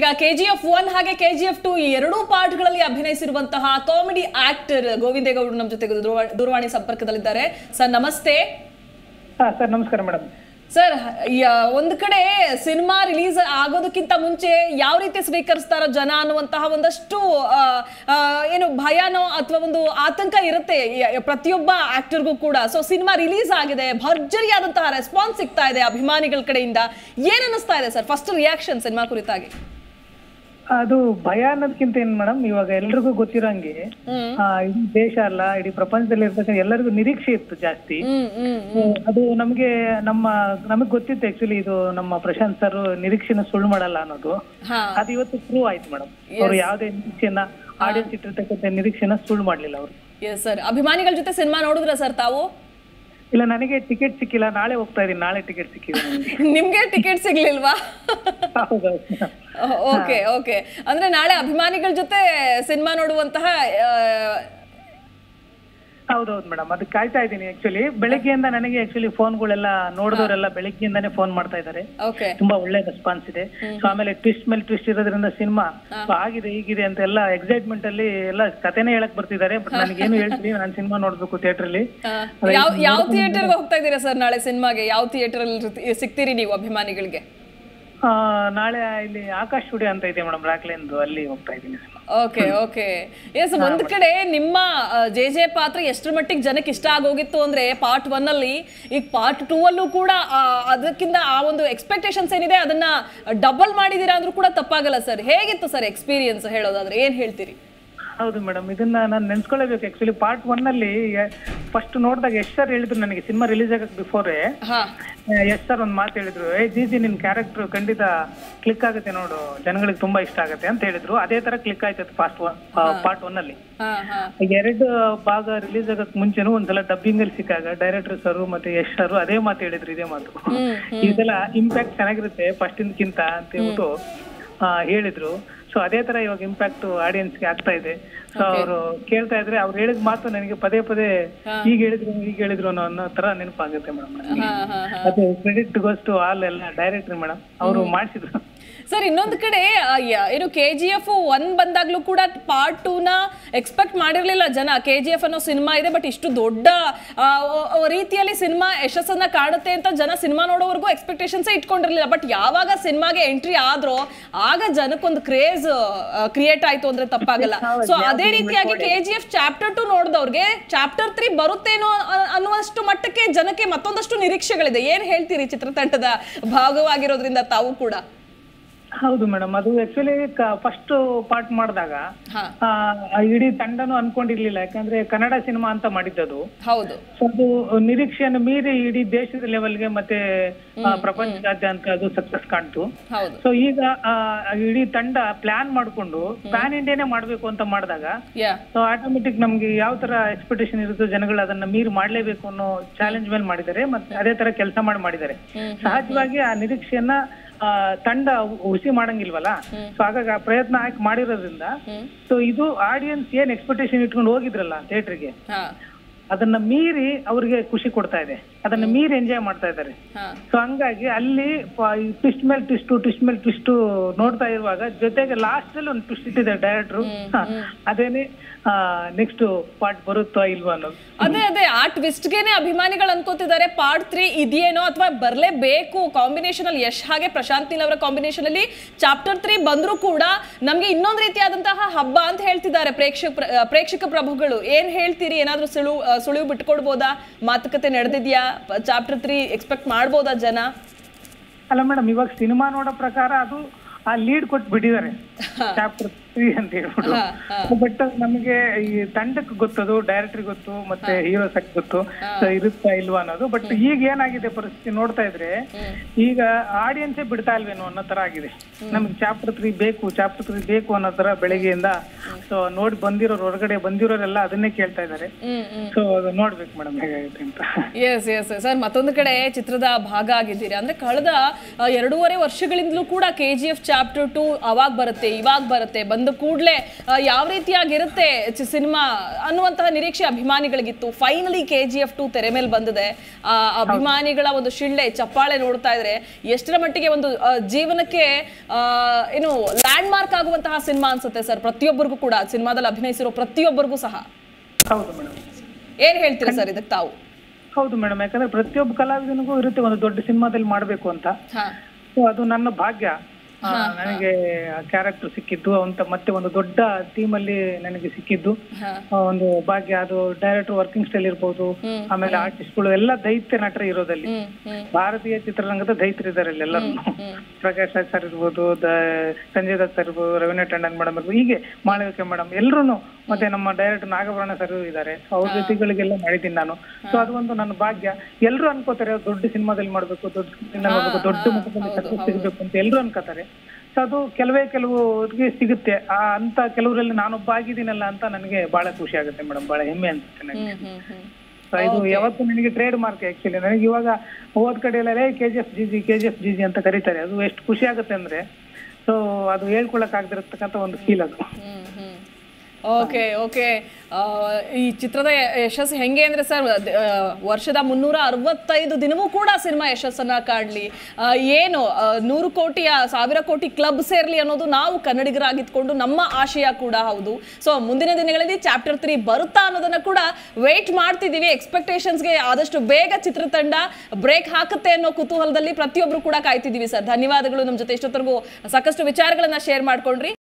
ಈಗ KGF one ಹಾಗೆ KGF two ಈ ಎರಡೂ ಪಾರ್ಟ್ಗಳಲ್ಲಿ ಅಭಿನಯಿಸಿರುವಂತಹ ಕಾಮಿಡಿ ಆಕ್ಟರ್ ಗೋವಿಂದೇಗೌಡರು ನಮ್ಮ ಜೊತೆ ದೂರವಾ- ದೂರವಾಣಿ ಸಂಪರ್ಕದಲ್ಲಿದ್ದಾರೆ ಸರ್ ನಮಸ್ತೆ ಹಾ ಸರ್ ನಮಸ್ಕಾರ ಮೇಡಮ್ ಸರ್ ಒಂದು ಕಡೆ ಸಿನಿಮಾ ರಿಲೀಸ್ ಆಗೋದಕ್ಕಿಂತ ಮುಂಚೆ ಯಾವ ರೀತಿ ಸ್ವೀಕರಿಸ್ತಾರೋ ಜನ ಅನ್ನುವಂತಹ ಒಂದಷ್ಟು ಆ, ಆ, ಏನು ಭಯನೋ ಅಥವಾ ಒಂದು ಆತಂಕ ಇರುತ್ತೆ ಯ- ಪ್ರತಿಯೊಬ್ಬ ಆಕ್ಟರ್ಗೂ ಕೂಡ ಸೊ ಸಿನಿಮಾ ರಿಲೀಸ್ ಆಗಿದೆ ಭರ್ಜರಿಯಾದಂತಹ ರೆಸ್ಪಾನ್ಸ್ ಸಿಗ್ತಾ ಇದೆ ಅಭಿಮಾನಿಗಳ ಕಡೆಯಿಂದ ಏನ್ ಅನ್ನಿಸ್ತಾ ಇದೆ ಸರ್ ಫಸ್ಟ್ ರಿಯಾಕ್ಷನ್ ಸಿನಿಮಾ ಕುರಿತಾಗಿ ಅದು ಭಯ ಅನ್ನೋದಕ್ಕಿಂತ ಏನ್ ಮೇಡಮ್ ಇವಾಗ ಎಲ್ರಿಗೂ ಗೊತ್ತಿರೋಂಗೆ ಆ, ಇಡೀ ದೇಶ ಅಲ್ಲ ಇಡೀ ಪ್ರಪಂಚದಲ್ಲಿ ಇರ್ತಕ್ಕಂಥ ಎಲ್ಲರಿಗೂ ನಿರೀಕ್ಷೆ ಇತ್ತು ಜಾಸ್ತಿ ಹ್ಮ್ ಹ್ಮ್ ಅದು ನಮಗೆ ನಮ್ಮ ನಮಗ್ ಗೊತ್ತಿತ್ತು ಆಕ್ಚುಲಿ ಇದು ನಮ್ಮ ಪ್ರಶಾಂತ್ ಸರ್ ನಿರೀಕ್ಷೆನ ಸುಳ್ಳು ಮಾಡಲ್ಲ ಅನ್ನೋದು ಹಾ ಅದು ಇವತ್ತು ಪ್ರೂವ್ ಆಯ್ತು ಮೇಡಮ್ ಅವ್ರು ಯಾವುದೇ ನಿರೀಕ್ಷೆನ ಆಡಿಯನ್ಸ್ ಇಟ್ಟಿರ್ತಕ್ಕಂಥ ನಿರೀಕ್ಷೆನ ಸುಳ್ಳು ಮಾಡ್ಲಿಲ್ಲ ಅವರು ಎಸ್ ಸರ್ ಅಭಿಮಾನಿಗಳ ಜೊತೆ ಸಿನಿಮಾ ನೋಡಿದ್ರ ಸರ್ ತಾವು ಇಲ್ಲ ನನಗೆ ಟಿಕೆಟ್ ಸಿಕ್ಕಿಲ್ಲ ನಾಳೆ ಹೋಗ್ತಾ ಇದೀನಿ ನಾಳೆ ಟಿಕೆಟ್ ಸಿಕ್ಕಿದೆ ನನಗೆ ನಿಮ್ಗೆ ಟಿಕೆಟ್ ಸಿಗ್ಲಿಲ್ವಾ ಹೌದೌದು ಓಕೆ ಓಕೆ ಅಂದ್ರೆ ನಾಳೆ ಅಭಿಮಾನಿಗಳ ಜೊತೆ ಸಿನಿಮಾ ನೋಡುವಂತಹ ಆ, ಹೌದೌದು ಮೇಡಮ್ ಅದಕ್ಕೆ ಕಾಯ್ತಾ ಇದ್ದೀನಿ ಆಕ್ಚುಲಿ ಬೆಳಗ್ಗೆಯಿಂದ ನನಗೆ ಆಕ್ಚುಲಿ ಫೋನ್ಗಳೆಲ್ಲ ನೋಡಿದವರೆಲ್ಲ ಬೆಳಗ್ಗೆಯಿಂದಾನೇ ಫೋನ್ ಮಾಡ್ತಾ ಇದ್ದಾರೆ ಓಕೆ ತುಂಬಾ ಒಳ್ಳೆ ರೆಸ್ಪಾನ್ಸ್ ಇದೆ ಸೊ ಆಮೇಲೆ ಟ್ವಿಸ್ಟ್ ಮೇಲೆ ಟ್ವಿಸ್ಟ್ ಇರೋದ್ರಿಂದ ಸಿನಿಮಾ ಆಗಿದೆ ಹೀಗಿದೆ ಅಂತ ಎಲ್ಲ ಎಕ್ಸೈಟ್ಮೆಂಟ್ ಅಲ್ಲಿ ಎಲ್ಲ ಕಥೆನೇ ಹೇಳಕ್ ಬರ್ತಿದ್ದಾರೆ ಬಟ್ ನನಗೇನು ಹೇಳ್ತೀನಿ ನಾನು ಸಿನಿಮಾ ನೋಡ್ಬೇಕು ಥಿಯೇಟರ್ ಅಲ್ಲಿ ಆ, ಯಾವ ಯಾವ ಥಿಯೇಟರ್ಗೆ ಹೋಗ್ತಾ ಇದ್ದೀರಾ ಸರ್ ನಾಳೆ ಸಿನಿಮಾಗೆ ಯಾವ ಥಿಯೇಟರ್ ಅಲ್ಲಿ ಸಿಗ್ತೀರಿ ನೀವು ಅಭಿಮಾನಿಗಳಿಗೆ ಆ, ನಾಳೆ ಇಲ್ಲಿ ಆಕಾಶ್ ಸ್ಟುಡಿಯೋ ಅಂತ ಇದೆ ಮೇಡಮ್ ರಾಕ್ಲೆಂದು ಅಲ್ಲಿ ಹೋಗ್ತಾ ಇದ್ದೀನಿ ಓಕೆ ಓಕೆ ಎಸ್ ಒಂದ್ ಕಡೆ ನಿಮ್ಮ ಜೆ ಜೆ ಪಾತ್ರ ಎಷ್ಟರ ಮಟ್ಟಿಗೆ ಜನಕ್ಕೆ ಇಷ್ಟ ಆಗೋಗಿತ್ತು ಅಂದ್ರೆ ಪಾರ್ಟ್ ಒನ್ ಅಲ್ಲಿ ಈಗ ಪಾರ್ಟ್ ಟೂ ಅಲ್ಲೂ ಕೂಡ ಆ, ಅದಕ್ಕಿಂತ ಆ ಒಂದು ಎಕ್ಸ್ಪೆಕ್ಟೇಷನ್ಸ್ ಏನಿದೆ ಅದನ್ನ ಡಬಲ್ ಮಾಡಿದೀರಾ ಅಂದ್ರೂ ಕೂಡ ತಪ್ಪಾಗಲ್ಲ ಸರ್ ಹೇಗಿತ್ತು ಸರ್ ಎಕ್ಸ್ಪೀರಿಯನ್ಸ್ ಹೇಳೋದಾದ್ರೆ ಏನ್ ಹೇಳ್ತೀರಿ ಹೌದು ಮೇಡಮ್ ಇದನ್ನ ನಾನು ನೆನ್ಸ್ಕೊಳ್ಳೇಬೇಕು ಆಕ್ಚುಲಿ ಪಾರ್ಟ್ ಒನ್ ಅಲ್ಲಿ ಫಸ್ಟ್ ನೋಡಿದಾಗ ಎಷ್ಟ್ ಸರ್ ಹೇಳಿದ್ರು ನನಗೆ ಸಿನಿಮಾ ರಿಲೀಸ್ ಆಗಕ್ ಬಿಫೋರೆ ಹಾ ಎಸ್ ಸರ್ ಒಂದ್ ಮಾತು ಹೇಳಿದ್ರು ಏ ಜಿ ನಿನ್ ಕ್ಯಾರೆಕ್ಟರ್ ಖಂಡಿತ ಕ್ಲಿಕ್ ಆಗುತ್ತೆ ನೋಡು ಜನಗಳಿಗೆ ತುಂಬಾ ಇಷ್ಟ ಆಗುತ್ತೆ ಅಂತ ಹೇಳಿದ್ರು ಅದೇ ತರ ಕ್ಲಿಕ್ ಆಯ್ತು ಫಾಸ್ಟ್ ಪಾರ್ಟ್ ಒನ್ ಅಲ್ಲಿ ಹಾ ಹಾ ಎರಡು ಭಾಗ ರಿಲೀಸ್ ಆಗಕ್ ಮುಂಚೆನೂ ಒಂದ್ಸಲ ಡಬ್ಬಿಂಗ್ ಅಲ್ಲಿ ಸಿಕ್ಕಾಗ ಡೈರೆಕ್ಟರ್ ಸರ್ ಮತ್ತೆ ಯಶ್ ಸರ್ ಅದೇ ಮಾತು ಹೇಳಿದ್ರು ಇದೇ ಮಾತು ಈ ಸಲ ಇಂಪ್ಯಾಕ್ಟ್ ಚೆನ್ನಾಗಿರುತ್ತೆ ಫಸ್ಟ್ ಇಂದಕ್ಕಿಂತ ಅಂತ ಹೇಳ್ಬಿಟ್ಟು ಆ, ಹೇಳಿದ್ರು ಸೊ ಅದೇ ತರ ಇವಾಗ ಇಂಪ್ಯಾಕ್ಟ್ ಆಡಿಯನ್ಸ್ಗೆ ಆಗ್ತಾ ಇದೆ ಸೊ ಅವರು ಕೇಳ್ತಾ ಇದ್ರೆ ಅವ್ರು ಹೇಳಿದ ಮಾತು ನನಗೆ ಪದೇ ಪದೇ ಈಗ ಹೇಳಿದ್ರು ಈಗ ಹೇಳಿದ್ರು ಅನ್ನೋ ಅನ್ನೋ ತರ ನೆನಪಾಗುತ್ತೆ ಮೇಡಮ್ ಹಾ ಹಾ ಹಾ ಅದು ಕ್ರೆಡಿಟ್ ಗೋಸ್ ಟು ಆಲ್ ಎಲ್ಲ ಡೈರೆಕ್ಟರ್ ಮೇಡಮ್ ಅವರು ಮಾಡಿಸಿದ್ರು ಸರ್ ಇನ್ನೊಂದು ಕಡೆ ಆ, ಯ- ಏನು ಕೆ ಜಿ ಎಫ್ ಒನ್ ಬಂದಾಗ್ಲೂ ಕೂಡ ಪಾರ್ಟ್ ಟೂನ ಎಕ್ಸ್ಪೆಕ್ಟ್ ಮಾಡಿರ್ಲಿಲ್ಲ ಜನ ಕೆ ಜಿ ಎಫ್ ಅನ್ನೋ ಸಿನಿಮಾ ಇದೆ ಬಟ್ ಇಷ್ಟು ದೊಡ್ಡ ಆ, ಒ- ಒ- ರೀತಿಯಲ್ಲಿ ಸಿನಿಮಾ ಯಶಸ್ಸನ್ನ ಕಾಣುತ್ತೆ ಅಂತ ಜನ ಸಿನಿಮಾ ನೋಡೋವರೆಗೂ ಎಕ್ಸ್ಪೆಕ್ಟೇಷನ್ಸ್ ಇಟ್ಕೊಂಡಿರ್ಲಿಲ್ಲ ಬಟ್ ಯಾವಾಗ ಸಿನಿಮಾಗೆ ಎಂಟ್ರಿ ಆದ್ರೋ ಆಗ ಜನಕ್ಕೊಂದು ಕ್ರೇಜ್ ಕ್ರಿಯೇಟ್ ಆಯ್ತು ಅಂದ್ರೆ ತಪ್ಪಾಗಲ್ಲ ಸೊ ಅದೇ ರೀತಿಯಾಗಿ K G F chapter two ನೋಡಿದವ್ರಿಗೆ ಚಾಪ್ಟರ್ ತ್ರೀ ಬರುತ್ತೇನೋ ಅ- ಅನ್ನುವಷ್ಟು ಮಟ್ಟಕ್ಕೆ ಜನಕ್ಕೆ ಮತ್ತೊಂದಷ್ಟು ನಿರೀಕ್ಷೆಗಳಿದೆ ಏನ್ ಹೇಳ್ತೀರಿ ಚಿತ್ರತಂಡದ ಭಾಗವಾಗಿರೋದ್ರಿಂದ ತಾವು ಕೂಡ ಹೌದು ಮೇಡಮ್ ಅದು ಆಕ್ಚುಲಿ ಫಸ್ಟ್ ಪಾರ್ಟ್ ಮಾಡಿದಾಗ ಹಾ ಆ, ಇಡೀ ತಂಡನೂ ಅನ್ಕೊಂಡಿರ್ಲಿಲ್ಲ ಯಾಕಂದ್ರೆ ಕನ್ನಡ ಸಿನಿಮಾ ಅಂತ ಮಾಡಿದ್ದದು ಹೌದು ಸೊ ಅದು ನಿರೀಕ್ಷೆಯನ್ನು ಮೀರಿ ಇಡೀ ದೇಶದ ಲೆವೆಲ್ಗೆ ಮತ್ತೆ ಆ, ಪ್ರಪಂಚದಾದ್ಯಂತ ಅದು ಸಕ್ಸಸ್ ಕಾಣ್ತು ಹೌದು ಸೊ ಈಗ ಆ, ಇಡೀ ತಂಡ ಪ್ಲಾನ್ ಮಾಡ್ಕೊಂಡು ಪ್ಯಾನ್ ಇಂಡಿಯಾನೇ ಮಾಡ್ಬೇಕು ಅಂತ ಮಾಡಿದಾಗ ಯಾ ಸೊ ಆಟೋಮೆಟಿಕ್ ನಮ್ಗೆ ಯಾವ ತರ ಎಕ್ಸ್ಪೆಕ್ಟೇಷನ್ ಇರುತ್ತೋ ಜನಗಳು ಅದನ್ನ ಮೀರಿ ಮಾಡ್ಲೇಬೇಕು ಅನ್ನೋ ಚಾಲೆಂಜ್ ಮೇಲೆ ಮಾಡಿದ್ದಾರೆ ಮತ್ತೆ ಅದೇ ತರ ಕೆಲಸ ಮಾಡಿ ಮಾಡಿದ್ದಾರೆ ಸಹಜವಾಗಿ ಆ ನಿರೀಕ್ಷೆಯನ್ನ ಆ, ತಂಡ ಹುಸಿ ಮಾಡಂಗಿಲ್ವಲ್ಲ ಸೊ ಹಾಗಾಗಿ ಆ ಪ್ರಯತ್ನ ಹಾಕಿ ಮಾಡಿರೋದ್ರಿಂದ ಸೊ ಇದು ಆಡಿಯನ್ಸ್ ಏನ್ ಎಕ್ಸ್ಪೆಕ್ಟೇಷನ್ ಇಟ್ಕೊಂಡು ಹೋಗಿದ್ರಲ್ಲ ಥಿಯೇಟರ್ಗೆ ಹಾ ಅದನ್ನ ಮೀರಿ ಅವ್ರಿಗೆ ಖುಷಿ ಕೊಡ್ತಾ ಇದೆ ಅದನ್ನ ಮೀರಿ ಎಂಜಾಯ್ ಮಾಡ್ತಾ ಇದ್ದಾರೆ ಹಾ ಸೊ ಹಂಗಾಗಿ ಅಲ್ಲಿ ಟ್ವಿಸ್ಟ್ ಮೇಲೆ ಟ್ವಿಸ್ಟ್ ಟ್ವಿಸ್ಟ್ ಮೇಲೆ ಟ್ವಿಸ್ಟ್ ನೋಡ್ತಾ ಇರುವಾಗ ಜೊತೆಗೆ ಲಾಸ್ಟ್ ಅಲ್ಲಿ ಒಂದು ಟ್ವಿಸ್ಟ್ ಇಟ್ಟಿದೆ ಡೈರೆಕ್ಟ್ರು ಅದೇನೆ ನೆಕ್ಸ್ಟ್ ಪಾರ್ಟ್ ಬರುತ್ತೋ ಇಲ್ವಾ ಅನ್ನೋದು ಅದೇ ಅದೇ ಆ ಟ್ವಿಸ್ಟ್ಗೆನೆ ಅಭಿಮಾನಿಗಳು ಅನ್ಕೋತಿದ್ದಾರೆ ಪಾರ್ಟ್ ತ್ರೀ ಇದೆಯೇನೋ ಅಥವಾ ಬರಲೇಬೇಕು ಕಾಂಬಿನೇಷನ್ ಅಲ್ಲಿ ಯಶ್ ಹಾಗೆ ಪ್ರಶಾಂತ್ ನೀಲ್ ಅವರ ಕಾಂಬಿನೇಷನ್ ಅಲ್ಲಿ ಚಾಪ್ಟರ್ ತ್ರೀ ಬಂದರೂ ಕೂಡ ನಮ್ಗೆ ಇನ್ನೊಂದು ರೀತಿಯಾದಂತಹ ಹಬ್ಬ ಅಂತ ಹೇಳ್ತಿದ್ದಾರೆ ಪ್ರೇಕ್ಷಕ ಪ್ರ- ಆ, ಪ್ರೇಕ್ಷಕ ಪ್ರಭುಗಳು ಏನ್ ಹೇಳ್ತೀರಿ ಏನಾದ್ರೂ ಸುಳು ಆ, ಸುಳಿವು ಬಿಟ್ಕೊಡ್ಬೋದಾ ಮಾತುಕತೆ ನಡೆದಿದ್ಯಾ ಚಾಪ್ಟರ್ ತ್ರೀ ಎಕ್ಸ್ಪೆಕ್ಟ್ ಮಾಡ್ಬೋದಾ ಜನ ಅಲ್ಲ ಮೇಡಮ್ ಇವಾಗ ಸಿನಿಮಾ ನೋಡೋ ಪ್ರಕಾರ ಅದು ಆ ಲೀಡ್ ಕೊಟ್ಟು ಬಿಟ್ಟಿದ್ದಾರೆ ಚಾಪ್ಟರ್ ತ್ರೀ ಅಂತ ಹೇಳ್ಬಿಟ್ಟು ಬಟ್ ನಮಗೆ ಈ ತಂಡಕ್ಕೆ ಗೊತ್ತದು ಡೈರೆಕ್ಟರ್ ಗೊತ್ತು ಮತ್ತೆ ಹೀರೋಸ್ ಗೊತ್ತು So ಇರುತ್ತಾ ಇಲ್ವಾ ಅನ್ನೋದು ಬಟ್ ಈಗ ಏನಾಗಿದೆ ಪರಿಸ್ಥಿತಿ ನೋಡ್ತಾ ಇದ್ರೆ ಈಗ ಆಡಿಯನ್ಸೇ ಬಿಡ್ತಾ ಇಲ್ವೇನೋ ಅನ್ನೋ ತರ ಆಗಿದೆ ನಮ್ಗೆ ಚಾಪ್ಟರ್ ತ್ರೀ ಬೇಕು ಚಾಪ್ಟರ್ ತ್ರೀ ಬೇಕು ಅನ್ನೋ ತರ ಬೆಳಗ್ಗೆಯಿಂದ ಸೊ ನೋಡಿ ಬಂದಿರೋರು ಹೊರಗಡೆ ಬಂದಿರೋರೆಲ್ಲ ಅದನ್ನೇ ಕೇಳ್ತಾ ಇದ್ದಾರೆ ಹ್ಮ್ ಹ್ಮ್ ಸೊ ಅದು ನೋಡ್ಬೇಕು ಮೇಡಮ್ ಹೇಗಾಗುತ್ತೆ ಅಂತ ಎಸ್ ಎಸ್ ಸರ್ ಮತ್ತೊಂದು ಕಡೆ ಚಿತ್ರದ ಭಾಗ ಆಗಿದ್ದೀರಿ ಅಂದ್ರೆ ಕಳೆದ ಆ, ಎರಡೂವರೆ ವರ್ಷಗಳಿಂದಲೂ ಕೂಡ K G F chapter two ಅವಾಗ ಬರುತ್ತೆ ಇವಾಗ ಬರುತ್ತೆ ಬಂದ ಕೂಡಲೇ ಯಾವ ರೀತಿಯಾಗಿರುತ್ತೆ ಸಿನಿಮಾ ಅನ್ನುವಂತಹ ನಿರೀಕ್ಷೆ ಅಭಿಮಾನಿಗಳಿಗಿತ್ತು finally K G F two ತೆರೆ ಮೇಲೆ ಬಂದಿದೆ ಆ ಅಭಿಮಾನಿಗಳ ಒಂದು ಶಿಳ್ಳೆ ಚಪ್ಪಾಳೆ ನೋಡ್ತಾ ಇದ್ರೆ ಎಷ್ಟರ ಮಟ್ಟಿಗೆ ಒಂದು ಆ, ಜೀವನಕ್ಕೆ ಆ, ಏನು ಲ್ಯಾಂಡ್ ಮಾರ್ಕ್ ಆಗುವಂತಹ ಸಿನಿಮಾ ಅನ್ಸುತ್ತೆ ಸರ್ ಪ್ರತಿಯೊಬ್ಬರಿಗೂ ಕೂಡ ಸಿನಿಮಾದಲ್ಲಿ ಅಭಿನಯಿಸಿರೋ ಪ್ರತಿಯೊಬ್ಬರಿಗೂ ಸಹ ಹೌದು ಮೇಡಮ್ ಏನ್ ಹೇಳ್ತೀರಾ ಸರ್ ಇದಕ್ಕೆ ತಾವು ಹೌದು ಮೇಡಮ್ ಯಾಕಂದ್ರೆ ಪ್ರತಿಯೊಬ್ಬ ಕಲಾವಿದನಿಗೂ ಇರುತ್ತೆ ಒಂದು ದೊಡ್ಡ ಸಿನಿಮಾದಲ್ಲಿ ಮಾಡ್ಬೇಕು ಅಂತ ಹಾ ಸೊ ಅದು ನನ್ನ ಭಾಗ್ಯ ಆ, ನನಗೆ ಕ್ಯಾರೆಕ್ಟರ್ ಸಿಕ್ಕಿದ್ದು ಅಂತ ಮತ್ತೆ ಒಂದು ದೊಡ್ಡ ಟೀಮ್ ಅಲ್ಲಿ ನನಗೆ ಸಿಕ್ಕಿದ್ದು ಹಾ. ಆ, ಒಂದು ಭಾಗ್ಯ ಅದು ಡೈರೆಕ್ಟರ್ ವರ್ಕಿಂಗ್ ಸ್ಟೈಲ್ ಇರ್ಬೋದು ಆಮೇಲೆ ಆರ್ಟಿಸ್ಟ್ಗಳು ಎಲ್ಲ ದೈತ್ಯ ನಟರು ಇರೋದಲ್ಲಿ ಹ್ಮ್ ಹ್ಮ್ ಭಾರತೀಯ ಚಿತ್ರರಂಗದ ದೈತ್ಯರಿದ್ದಾರೆ ಇಲ್ಲಿ ಎಲ್ಲರೂ ಪ್ರಕಾಶ್ ರಾಜ್ ಸರ್ ಇರ್ಬೋದು ದ- ಸಂಜಯ್ ದತ್ ಸರ್ ಇರ್ಬೋದು ರವೀನಾ ಟಂಡನ್ ಮೇಡಮ್ ಇರ್ಬೋದು ಹೀಗೆ ಮಾಳವಿಕೆ ಮೇಡಮ್ ಎಲ್ಲರೂ ಮತ್ತೆ ನಮ್ಮ ಡೈರೆಕ್ಟರ್ ನಾಗಭರಣ ಸರ್ ಇದ್ದಾರೆ ಅವ್ರ ಜೊತೆಗಳಿಗೆಲ್ಲ ಮಾಡಿದ್ದೀನಿ ನಾನು ಸೊ ಅದು ಒಂದು ನನ್ನ ಭಾಗ್ಯ ಎಲ್ಲರೂ ಅನ್ಕೋತಾರೆ ದೊಡ್ಡ ಸಿನಿಮಾದಲ್ಲಿ ಮಾಡ್ಬೇಕು ದೊಡ್ಡ ಸಿನಿಮಾ ಮಾಡ್ಬೇಕು ದೊಡ್ಡ ಮಟ್ಟದಲ್ಲಿ ಸಕ್ಸಸ್ ಸಿಗಬೇಕು ಅಂತ ಎಲ್ಲರೂ ಅನ್ಕೋತಾರೆ ಸೊ ಅದು ಕೆಲವೇ ಕೆಲವರಿಗೆ ಸಿಗುತ್ತೆ ಆ ಅಂತ ಕೆಲವರಲ್ಲಿ ನಾನೊಬ್ಬ ಆಗಿದ್ದೀನಲ್ಲ ಅಂತ ನನಗೆ ಬಹಳ ಖುಷಿ ಆಗುತ್ತೆ ಮೇಡಮ್ ಬಹಳ ಹೆಮ್ಮೆ ಅನ್ಸುತ್ತೆ ನನಗೆ ಹ್ಮ್ ಹ್ಮ್ ಹ್ಮ್ ಸೊ ಇದು ಯಾವತ್ತು ನನಗೆ ಟ್ರೇಡ್ ಮಾರ್ಕ್ ಆಕ್ಚುಲಿ ನನಗೆ ಇವಾಗ ಹೋದ್ ಕಡೆ ಎಲ್ಲ K G F G G K G F G G ಅಂತ ಕರೀತಾರೆ ಅದು ಎಷ್ಟು ಖುಷಿ ಆಗುತ್ತೆ ಅಂದ್ರೆ ಸೊ ಅದು ಹೇಳ್ಕೊಳಕ್ ಆಗದಿರತಕ್ಕಂತ ಒಂದು ಫೀಲ್ ಅದು ಹ್ಮ್ ಹ್ಮ್ ಓಕೆ ಓಕೆ ಈ ಚಿತ್ರದ ಯಶಸ್ಸು ಹೆಂಗೆ ಅಂದರೆ ಸರ್ ವರ್ಷದ ಮುನ್ನೂರ ಅರವತ್ತೈದು ದಿನವೂ ಕೂಡ ಸಿನಿಮಾ ಯಶಸ್ಸನ್ನ ಕಾಣಲಿ ಏನು ಆ, ನೂರು ಕೋಟಿಯ ಸಾವಿರ ಕೋಟಿ ಕ್ಲಬ್ ಸೇರಲಿ ಅನ್ನೋದು ನಾವು ಕನ್ನಡಿಗರಾಗಿದ್ಕೊಂಡು ನಮ್ಮ ಆಶಯ ಕೂಡ ಹೌದು ಸೊ ಮುಂದಿನ ದಿನಗಳಲ್ಲಿ ಚಾಪ್ಟರ್ ತ್ರೀ ಬರುತ್ತಾ ಅನ್ನೋದನ್ನ ಕೂಡ ವೇಟ್ ಮಾಡ್ತಿದ್ದೀವಿ ಎಕ್ಸ್ಪೆಕ್ಟೇಷನ್ಸ್ಗೆ ಆದಷ್ಟು ಬೇಗ ಚಿತ್ರತಂಡ ಬ್ರೇಕ್ ಹಾಕುತ್ತೆ ಅನ್ನೋ ಕುತೂಹಲದಲ್ಲಿ ಪ್ರತಿಯೊಬ್ಬರು ಕೂಡ ಕಾಯ್ತಿದ್ದೀವಿ ಸರ್ ಧನ್ಯವಾದಗಳು ನಮ್ಮ ಜೊತೆ ಇಷ್ಟೊತ್ತರೆಗೂ ಸಾಕಷ್ಟು ವಿಚಾರಗಳನ್ನ ಶೇರ್ ಮಾಡ್ಕೊಂಡ್ರಿ